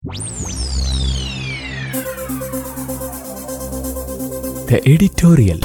The editorial.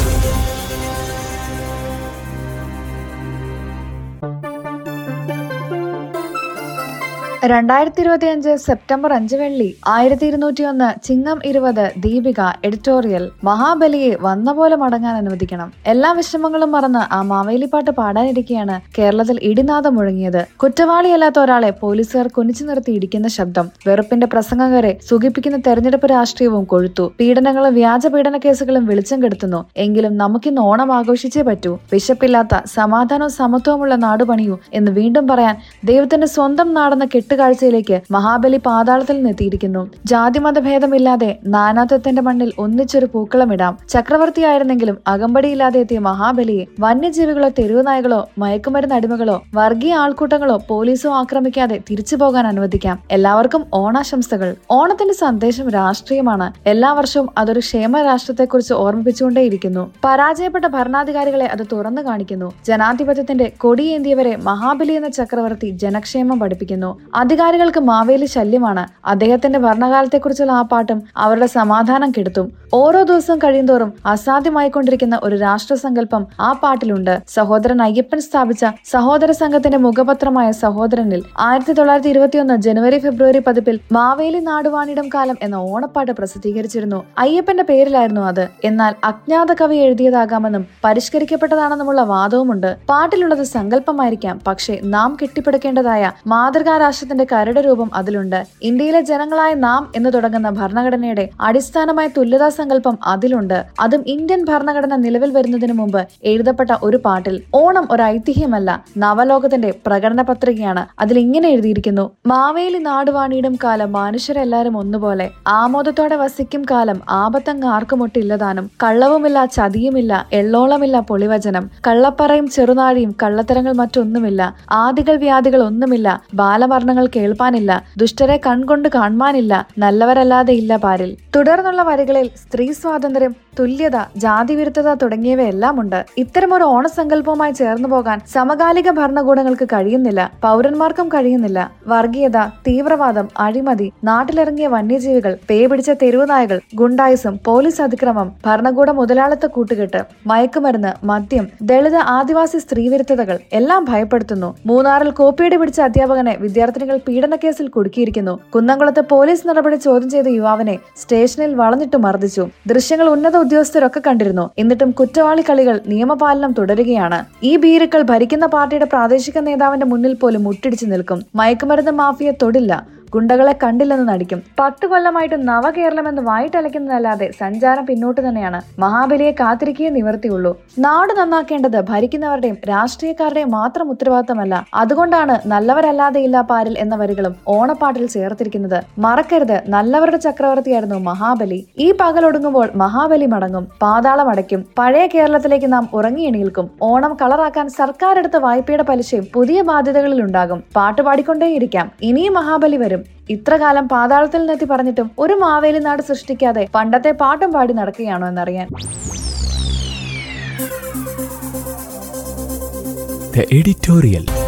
രണ്ടായിരത്തി ഇരുപത്തിയഞ്ച് September അഞ്ച് വെള്ളി ആയിരത്തി ഇരുന്നൂറ്റി ഒന്ന് ചിങ്ങം ഇരുപത് ദീപിക എഡിറ്റോറിയൽ മഹാബലിയെ വന്ന പോലെ മടങ്ങാൻ അനുവദിക്കണം എല്ലാ വിഷമങ്ങളും മറന്ന് ആ മാവേലിപ്പാട്ട് പാടാനിരിക്കെയാണ് കേരളത്തിൽ ഇടിനാദം മുഴങ്ങിയത് കുറ്റവാളിയല്ലാത്ത ഒരാളെ പോലീസുകാർ കുനിച്ചു നിർത്തി ഇടിക്കുന്ന ശബ്ദം വെറുപ്പിന്റെ പ്രസംഗം വരെ സുഖിപ്പിക്കുന്ന തെരഞ്ഞെടുപ്പ് രാഷ്ട്രീയവും കൊഴുത്തു പീഡനങ്ങളും വ്യാജ പീഡന കേസുകളും വെളിച്ചം കെടുത്തുന്നു എങ്കിലും നമുക്കിന്ന് ഓണം ആഘോഷിച്ചേ പറ്റൂ വിശപ്പില്ലാത്ത സമാധാനവും സമത്വമുള്ള നാട് പണിയൂ എന്ന് വീണ്ടും പറയാൻ ദൈവത്തിന്റെ സ്വന്തം നാടെന്ന കെട്ടുകാഴ്ചയിലേക്ക് മഹാബലി പാതാളത്തിൽ നിന്നെത്തിയിരിക്കുന്നു ജാതിമത ഭേദമില്ലാതെ നാനാത്വത്തിന്റെ മണ്ണിൽ ഒന്നിച്ചൊരു പൂക്കളമിടാം ചക്രവർത്തിയായിരുന്നെങ്കിലും അകമ്പടിയില്ലാതെ എത്തിയ മഹാബലിയെ വന്യജീവികളോ തെരുവുനായകളോ മയക്കുമരുന്ന് അടിമകളോ വർഗീയ ആൾക്കൂട്ടങ്ങളോ പോലീസോ ആക്രമിക്കാതെ തിരിച്ചു പോകാൻ അനുവദിക്കാം എല്ലാവർക്കും ഓണാശംസകൾ ഓണത്തിന്റെ സന്ദേശം രാഷ്ട്രീയമാണ് എല്ലാ വർഷവും അതൊരു ക്ഷേമ രാഷ്ട്രത്തെക്കുറിച്ച് ഓർമ്മിപ്പിച്ചുകൊണ്ടേയിരിക്കുന്നു പരാജയപ്പെട്ട ഭരണാധികാരികളെ അത് തുറന്നു കാണിക്കുന്നു ജനാധിപത്യത്തിന്റെ കൊടിയേന്തിയവരെ മഹാബലി എന്ന ചക്രവർത്തി ജനക്ഷേമം പഠിപ്പിക്കുന്നു അധികാരികൾക്ക് മാവേലി ശല്യമാണ് അദ്ദേഹത്തിന്റെ ഭരണകാലത്തെക്കുറിച്ചുള്ള ആ പാട്ടും അവരുടെ സമാധാനം കെടുത്തും ഓരോ ദിവസവും കഴിയുന്തോറും അസാധ്യമായിക്കൊണ്ടിരിക്കുന്ന ഒരു രാഷ്ട്രസങ്കല്പം ആ പാട്ടിലുണ്ട് സഹോദരൻ അയ്യപ്പൻ സ്ഥാപിച്ച സഹോദര സംഘത്തിന്റെ മുഖപത്രമായ സഹോദരനിൽ ആയിരത്തി തൊള്ളായിരത്തി ഇരുപത്തിയൊന്ന് ജനുവരി ഫെബ്രുവരി പതിപ്പിൽ മാവേലി നാടുവാണിടം കാലം എന്ന ഓണപ്പാട്ട് പ്രസിദ്ധീകരിച്ചിരുന്നു അയ്യപ്പന്റെ പേരിലായിരുന്നു അത് എന്നാൽ അജ്ഞാത കവി എഴുതിയതാകാമെന്നും പരിഷ്കരിക്കപ്പെട്ടതാണെന്നുമുള്ള വാദവുമുണ്ട് പാട്ടിലുള്ളത് സങ്കല്പമായിരിക്കാം പക്ഷേ നാം കെട്ടിപ്പടുക്കേണ്ടതായ മാതൃകാ രാഷ്ട്രത്തിന്റെ കരട് രൂപം അതിലുണ്ട് ഇന്ത്യയിലെ ജനങ്ങളായ നാം എന്ന് തുടങ്ങുന്ന ഭരണഘടനയുടെ അടിസ്ഥാനമായ തുല്യതാ സങ്കല്പം അതിലുണ്ട് അതും ഇന്ത്യൻ ഭരണഘടന നിലവിൽ വരുന്നതിന് മുമ്പ് എഴുതപ്പെട്ട ഒരു പാട്ടിൽ ഓണം ഒരു ഐതിഹ്യമല്ല നവലോകത്തിന്റെ പ്രകടന പത്രികയാണ് അതിൽ ഇങ്ങനെ എഴുതിയിരിക്കുന്നു മാവേലി നാടുവാണിയിടും കാലം മനുഷ്യരെല്ലാരും ഒന്നുപോലെ ആമോദത്തോടെ വസിക്കും കാലം ആപത്തങ്ങ് ആർക്കുമൊട്ടില്ലതാനും കള്ളവുമില്ല ചതിയുമില്ല എള്ളോളമില്ല പൊളിവചനം കള്ളപ്പറയും ചെറുനാഴിയും കള്ളത്തരങ്ങൾ മറ്റൊന്നുമില്ല ആദികൾ വ്യാധികൾ ഒന്നുമില്ല ബാലമരണങ്ങൾ കേൾപ്പാനില്ല ദുഷ്ടരെ കൺകൊണ്ട് കാണുവാനില്ല നല്ലവരല്ലാതെ ഇല്ല പാരിൽ തുടർന്നുള്ള വരികളിൽ സ്ത്രീ സ്വാതന്ത്ര്യം തുല്യത ജാതി വിരുദ്ധത തുടങ്ങിയവയെല്ലാം ഉണ്ട് ഇത്തരമൊരു ഓണസങ്കല്പവുമായി ചേർന്നു പോകാൻ സമകാലിക ഭരണകൂടങ്ങൾക്ക് കഴിയുന്നില്ല പൗരന്മാർക്കും കഴിയുന്നില്ല വർഗീയത തീവ്രവാദം അഴിമതി നാട്ടിലിറങ്ങിയ വന്യജീവികൾ പേ പിടിച്ച തെരുവുനായകൾ ഗുണ്ടായിസം പോലീസ് അതിക്രമം ഭരണകൂട മുതലാളിത്ത കൂട്ടുകെട്ട് മയക്കുമരുന്ന് മദ്യം ദളിത് ആദിവാസി സ്ത്രീവിരുദ്ധതകൾ എല്ലാം ഭയപ്പെടുത്തുന്നു മൂന്നാറിൽ കോപ്പിയടി പിടിച്ച അധ്യാപകനെ വിദ്യാർത്ഥിനികൾ പീഡനക്കേസിൽ കുടുക്കിയിരിക്കുന്നു കുന്നംകുളത്ത് പോലീസ് നടപടി ചോദ്യം ചെയ്ത യുവാവിനെ സ്റ്റേഷനിൽ വളഞ്ഞിട്ട് മർദ്ദിച്ചു ദൃശ്യങ്ങൾ ഉന്നത ഉദ്യോഗസ്ഥരൊക്കെ കണ്ടിരുന്നു എന്നിട്ടും കുറ്റവാളി കളികൾ നിയമപാലനം തുടരുകയാണ് ഈ ഭീരുക്കൾ ഭരിക്കുന്ന പാർട്ടിയുടെ പ്രാദേശിക നേതാവിന്റെ മുന്നിൽ പോലും മുട്ടിടിച്ചു നിൽക്കും മയക്കുമരുന്ന് മാഫിയെ തൊടില്ല ഗുണ്ടകളെ കണ്ടില്ലെന്ന് നടിക്കും പത്ത് കൊല്ലമായിട്ട് നവകേരളം എന്ന് വായിട്ടലയ്ക്കുന്നതല്ലാതെ സഞ്ചാരം പിന്നോട്ട് തന്നെയാണ് മഹാബലിയെ കാത്തിരിക്കേ നിവർത്തിയുള്ളൂ നാട് നന്നാക്കേണ്ടത് ഭരിക്കുന്നവരുടെയും രാഷ്ട്രീയക്കാരുടെയും മാത്രം ഉത്തരവാദിത്തമല്ല അതുകൊണ്ടാണ് നല്ലവരല്ലാതെ ഇല്ല പാരിൽ എന്ന വരികളും ഓണപ്പാട്ടിൽ ചേർത്തിരിക്കുന്നത് മറക്കരുത് നല്ലവരുടെ ചക്രവർത്തിയായിരുന്നു മഹാബലി ഈ പകലൊടുങ്ങുമ്പോൾ മഹാബലി മടങ്ങും പാതാളം അടയ്ക്കും പഴയ കേരളത്തിലേക്ക് നാം ഉറങ്ങി എണീൽക്കും ഓണം കളറാക്കാൻ സർക്കാർ എടുത്ത വായ്പയുടെ പലിശയും പുതിയ ബാധ്യതകളിൽ ഉണ്ടാകും പാട്ടുപാടിക്കൊണ്ടേയിരിക്കാം ഇനിയും മഹാബലി വരും ഇത്രകാലം പാതാളത്തിൽ നിന്നെത്തി പറഞ്ഞിട്ടും ഒരു മാവേലി നാട് സൃഷ്ടിക്കാതെ പണ്ടത്തെ പാട്ടും പാടി നടക്കുകയാണോ എന്നറിയാൻ The editorial.